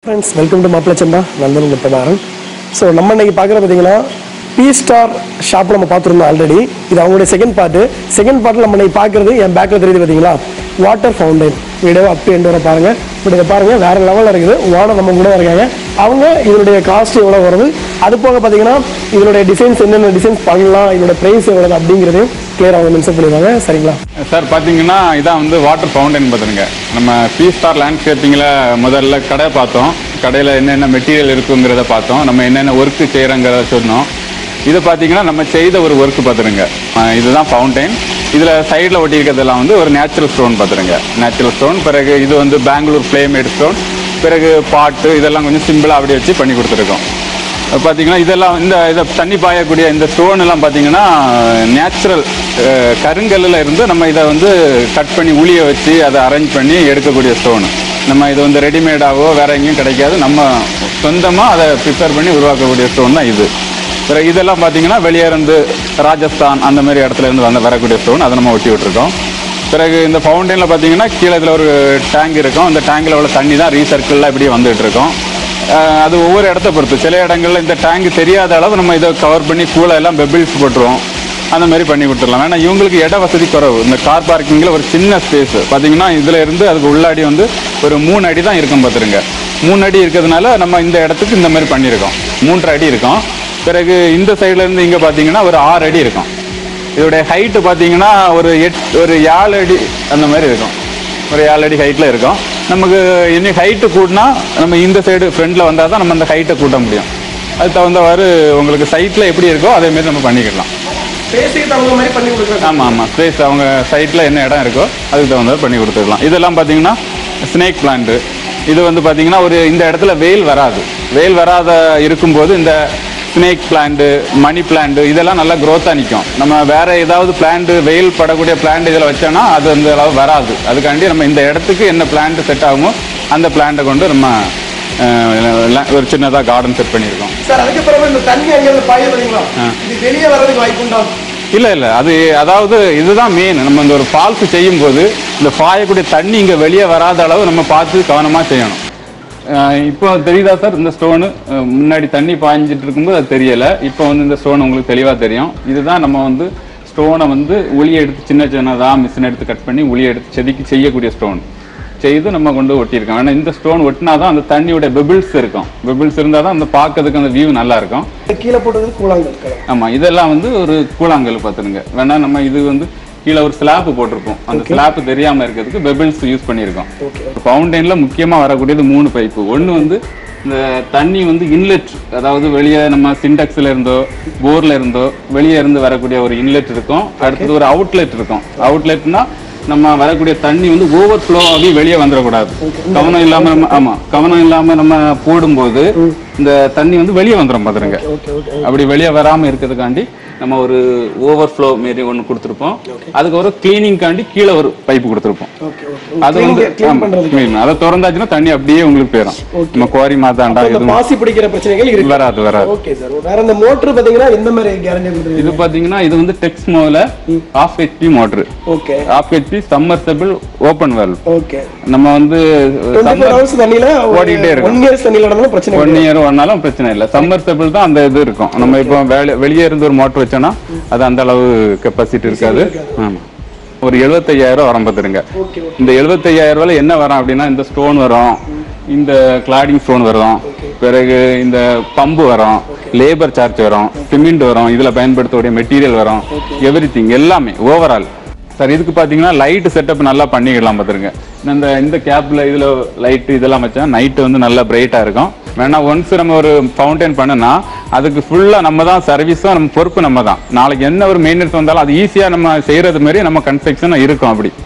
Friends welcome to மாப்பிள சந்தா Nandan முத்தமாறன் so நம்ம இன்னைக்கு பார்க்குறது பார்த்தீங்கன்னா பி ஸ்டார் ஷாப்பில் நம்ம பார்த்துருந்தோம் ஆல்ரெடி இது அவங்களுடைய செகண்ட் பார்ட்டு செகண்ட் பார்ட்டில் நம்ம இன்னைக்கு பார்க்குறது என் பேக்கில் தெரியுது பார்த்தீங்களா water fountain video up to end வர பாருங்கள் பட் இதை பாருங்கள் வேறு லெவலில் இருக்குது ஓனர் நம்ம கூட இருக்காங்க அவங்க இதனுடைய காஸ்ட் எவ்வளோ வருது அது போக பார்த்தீங்கன்னா இதனுடைய டிசைன்ஸ் என்னென்ன டிசைன்ஸ் பண்ணலாம் இதோட ப்ரைஸ் எவ்வளோ அப்படிங்கிறதையும் கிளியர் அவங்க மென்ஷன் பண்ணிடுவாங்க சரிங்களா சார் பார்த்தீங்கன்னா இதான் வந்து வாட்டர் ஃபவுண்டைன் பார்த்துருங்க நம்ம பி ஸ்டார் லேண்ட்ஸ்கேப்பிங்கில் முதல்ல கடை பார்த்தோம் கடையில் என்னென்ன மெட்டீரியல் இருக்குங்கிறத பார்த்தோம் நம்ம என்னென்ன ஒர்க்கு செய்கிறோங்கிறத சொன்னோம் இது பார்த்தீங்கன்னா நம்ம செய்த ஒரு ஒர்க் பார்த்துருங்க அஹ் இதுதான் ஃபவுண்டைன் இதில் சைடில் ஒட்டியிருக்கிறதெல்லாம் வந்து ஒரு நேச்சுரல் ஸ்டோன் பார்த்துருங்க நேச்சுரல் ஸ்டோன் பிறகு இது வந்து பெங்களூர் ஃப்ளேமேட் ஸ்டோன் பிறகு பாட்டு இதெல்லாம் கொஞ்சம் சிம்பிளாக அப்படி வச்சு பண்ணி கொடுத்துருக்கோம் பார்த்தீங்கன்னா இதெல்லாம் இந்த இதை தண்ணி பாயக்கூடிய இந்த ஸ்டோன் எல்லாம் பார்த்தீங்கன்னா நேச்சுரல் கருங்கல்லில் இருந்து நம்ம இதை வந்து கட் பண்ணி உளிய வச்சு அதை அரேஞ்ச் பண்ணி எடுக்கக்கூடிய ஸ்டோனு நம்ம இது வந்து ரெடிமேடாவோ வேற எங்கேயும் கிடைக்காது நம்ம சொந்தமாக அதை ப்ரிப்பேர் பண்ணி உருவாக்கக்கூடிய ஸ்டோன் தான் இது பிறகு இதெல்லாம் பார்த்தீங்கன்னா வெளியே இருந்து ராஜஸ்தான் அந்த மாதிரி இடத்துல இருந்து வந்த வரக்கூடிய ஸ்டோன் அதை நம்ம ஒட்டி விட்டுருக்கோம் பிறகு இந்த ஃபவுண்டனில் பார்த்தீங்கன்னா கீழே இதில் ஒரு டேங்க் இருக்கும் அந்த டேங்கில் உள்ள தண்ணி தான் ரீசர்க்கிளில் இப்படியே வந்துட்டு இருக்கும் அஹ் அது ஒவ்வொரு இடத்த பொறுத்து சில இடங்கள்ல இந்த டேங்க் தெரியாத அளவு நம்ம இதை கவர் பண்ணி கூலை எல்லாம் பெபிள்ஸ் போட்டுருவோம் அந்த மாதிரி பண்ணி கொடுத்துடலாம் ஏன்னா இவங்களுக்கு இட வசதி குறைவு இந்த கார் பார்க்கிங்கில் ஒரு சின்ன ஸ்பேஸ் பார்த்தீங்கன்னா இதில் இருந்து அதுக்கு உள்ளாடி வந்து ஒரு மூணு அடி தான் இருக்கும் பார்த்துருங்க மூணு அடி இருக்கிறதுனால நம்ம இந்த இடத்துக்கு இந்த மாதிரி பண்ணியிருக்கோம் மூன்று அடி இருக்கும் பிறகு இந்த சைடுல இருந்து இங்கே பார்த்தீங்கன்னா ஒரு ஆறு அடி இருக்கும் இதோடைய ஹைட்டு பார்த்தீங்கன்னா ஒரு எட் ஒரு ஏழு அடி அந்த மாதிரி இருக்கும் ஒரு ஏழு அடி ஹைட்டில் இருக்கும் நமக்கு இன்னும் ஹைட்டு கூட்டினா நம்ம இந்த சைடு ஃப்ரண்ட்டில் வந்தால் தான் நம்ம அந்த ஹைட்டை கூட்ட முடியும் அது தகுந்தவாறு உங்களுக்கு சைட்டில் எப்படி இருக்கோ அதே மாதிரி நம்ம பண்ணிக்கலாம் பேசிக்கு தகுந்த மாதிரி பண்ணி கொடுக்குறாங்க ஆமாம் ஆமாம் ஸ்பேஸ் அவங்க சைட்டில் என்ன இடம் இருக்கோ அதுக்கு தகுந்த பண்ணி கொடுத்துக்கலாம் இதெல்லாம் பார்த்தீங்கன்னா ஸ்னேக் பிளான்ட்டு இது வந்து பார்த்தீங்கன்னா ஒரு இந்த இடத்துல வெயில் வராது வெயில் வராத இருக்கும்போது இந்த ஸ்னேக் பிளான்ட்டு மணி பிளான்ட் இதெல்லாம் நல்லா க்ரோத்தாக நிற்கும் நம்ம வேற ஏதாவது பிளான்ட் வெயில் படக்கூடிய பிளான்ட் இதில் வச்சோன்னா அது அந்த அளவு வராது அதுக்காண்டி நம்ம இந்த இடத்துக்கு என்ன பிளான்ட் செட் ஆகுமோ அந்த பிளான்ட்டை கொண்டு நம்ம அஹ், ல- ஒரு சின்னதாக கார்டன் செட் பண்ணியிருக்கோம் சார் அதுக்கப்புறமா இந்த தண்ணி அங்கேருந்து பாய பார்த்தீங்களா இது வெளியே வர்றதுக்கு வாய்ப்பு உண்டா இல்ல இல்ல அது அதாவது இதுதான் மெயின் நம்ம இந்த ஒரு ஃபால்ஸ் செய்யும் போது இந்த பாயக்கூடிய தண்ணி இங்க வெளியே வராத அளவு நம்ம பார்த்து கவனமா செய்யணும் அஹ் இப்போ தெரியுதா சார் இந்த ஸ்டோனு முன்னாடி தண்ணி பாய்ஞ்சிட்டு இருக்கும்போது அது தெரியல இப்போ வந்து இந்த ஸ்டோன் உங்களுக்கு தெளிவா தெரியும் இதுதான் நம்ம வந்து ஸ்டோனை வந்து உளியை எடுத்து சின்ன சின்னதா மிஷின் எடுத்து கட் பண்ணி உளியை எடுத்து செதுக்கி செய்யக்கூடிய ஸ்டோன் செய்து நம்ம கொண்டு ஒட்டியிருக்கோம் ஏன்னா இந்த ஸ்டோன் ஒட்டினா தான் அந்த தண்ணியோட பெபிள்ஸ் இருக்கும் பெபிள்ஸ் இருந்தால் தான் அந்த பார்க்கறதுக்கு அந்த வியூ நல்லா இருக்கும் கீழே போட்டது கூழாங்கல் கலர் ஆமா இதெல்லாம் வந்து ஒரு கூழாங்கல் பார்த்துருங்க வேணா நம்ம இது வந்து கீழே ஒரு ஸ்லாப் போட்டிருப்போம் அந்த ஸ்லாப் தெரியாம இருக்கிறதுக்கு பெபிள்ஸ் யூஸ் பண்ணியிருக்கோம் ஓகே ஃபவுண்டெயின்ல முக்கியமா வரக்கூடியது மூணு பைப்பு ஒன்று வந்து இந்த தண்ணி வந்து இன்லெட் அதாவது வெளியே நம்ம சிண்டெக்ஸ்ல இருந்தோ போர்ல இருந்தோ வெளியே இருந்து வரக்கூடிய ஒரு இன்லெட் இருக்கும் அடுத்தது ஒரு அவுட்லெட் இருக்கும் அவுட்லெட்னா நம்ம வரக்கூடிய தண்ணி வந்து ஓவர் ஃப்ளோ ஆகி வெளியே வந்துடக்கூடாது கவனம் இல்லாம நம்ம ஆமா கவனம் இல்லாம நம்ம போடும்போது இந்த தண்ணி வந்து வெளியே வந்துடும் பாத்துருங்க ஓகே ஓகே அப்படி வெளியே வராம இருக்கிறதுக்காண்டி நம்ம ஒரு ஓவர் ஃப்ளோ மாரி ஒன்று கொடுத்துருப்போம் அதுக்கப்புறம் கிளீனிங்காண்டி கீழே ஒரு பைப்பு கொடுத்துருப்போம் ஓகே ஓகே அது வந்து க்ளீன் ஆமா, பண்றதுக்கு clean. அதை திறந்தாச்சுன்னா தண்ணி அப்படியே உங்களுக்கு போயிடும் நம்ம குவாரி மாத்தாண்டா இந்த எதுவும் பாசி பிடிக்கிற பிரச்சனைகள் இருக்கு வராது வராது ஓகே சார் வேற இந்த மோட்டர் பாத்தீங்கன்னா எந்த மாதிரி கேரண்டி கொடுத்துருக்கீங்க இது பாத்தீங்கன்னா இது வந்து டெக்ஸ்மோல half HP motor okay half HP submersible open well okay நம்ம வந்து டுவெண்ட்டி ஃபோர் ஹவர்ஸ் தண்ணியில ஓடிட்டே இருக்கும். ஒன் இயர்ஸ் தண்ணியில நடந்தாலும் பிரச்சனை ஒன் இயர் ஒன்னாலும் பிரச்சனை இல்லை சம்மர்சபிள் தான் அந்த இது இருக்கும் நம்ம இப்போ வேலை- வெளியே இருந்து ஒரு மோட்டர் வச்சோம்னா அது அந்த அளவு கெப்பாசிட்டி இருக்காது ஆமா ஒரு 75000 ரூபா வரும் பார்த்துருங்க ஓகே இந்த 75000 ரூபாயில என்ன வரும் அப்படின்னா இந்த ஸ்டோன் வரும் இந்த கிளாடிங் ஸ்டோன் வரும் பிறகு இந்த பம்பு வரும் லேபர் சார்ஜ் வரும் சிமெண்ட் வரும் இதுல பயன்படுத்தக்கூடிய மெட்டீரியல் வரும் எவ்ரி எல்லாமே ஓவரால் சார் இதுக்கு பாத்தீங்கன்னா லைட் செட்டப் நல்லா பண்ணிக்கலாம் பார்த்துருங்க இந்த இந்த கேப்ல இதுல லைட் இதெல்லாம் வச்சா நைட் வந்து நல்லா பிரைட்டா இருக்கும் வேணா ஒன்ஸ் நம்ம ஒரு ஃபவுண்டைன் பண்ணுனா அதுக்கு ஃபுல்லா நம்ம தான் சர்வீஸும் நம்ம பொறுப்பு நம்ம தான் நாளைக்கு என்ன ஒரு மெயின்டெனன்ஸ் வந்தாலும் அது ஈஸியா நம்ம செய்யறது மாதிரி நம்ம கன்ஸ்ட்ரக்ஷன் இருக்கும் அப்படி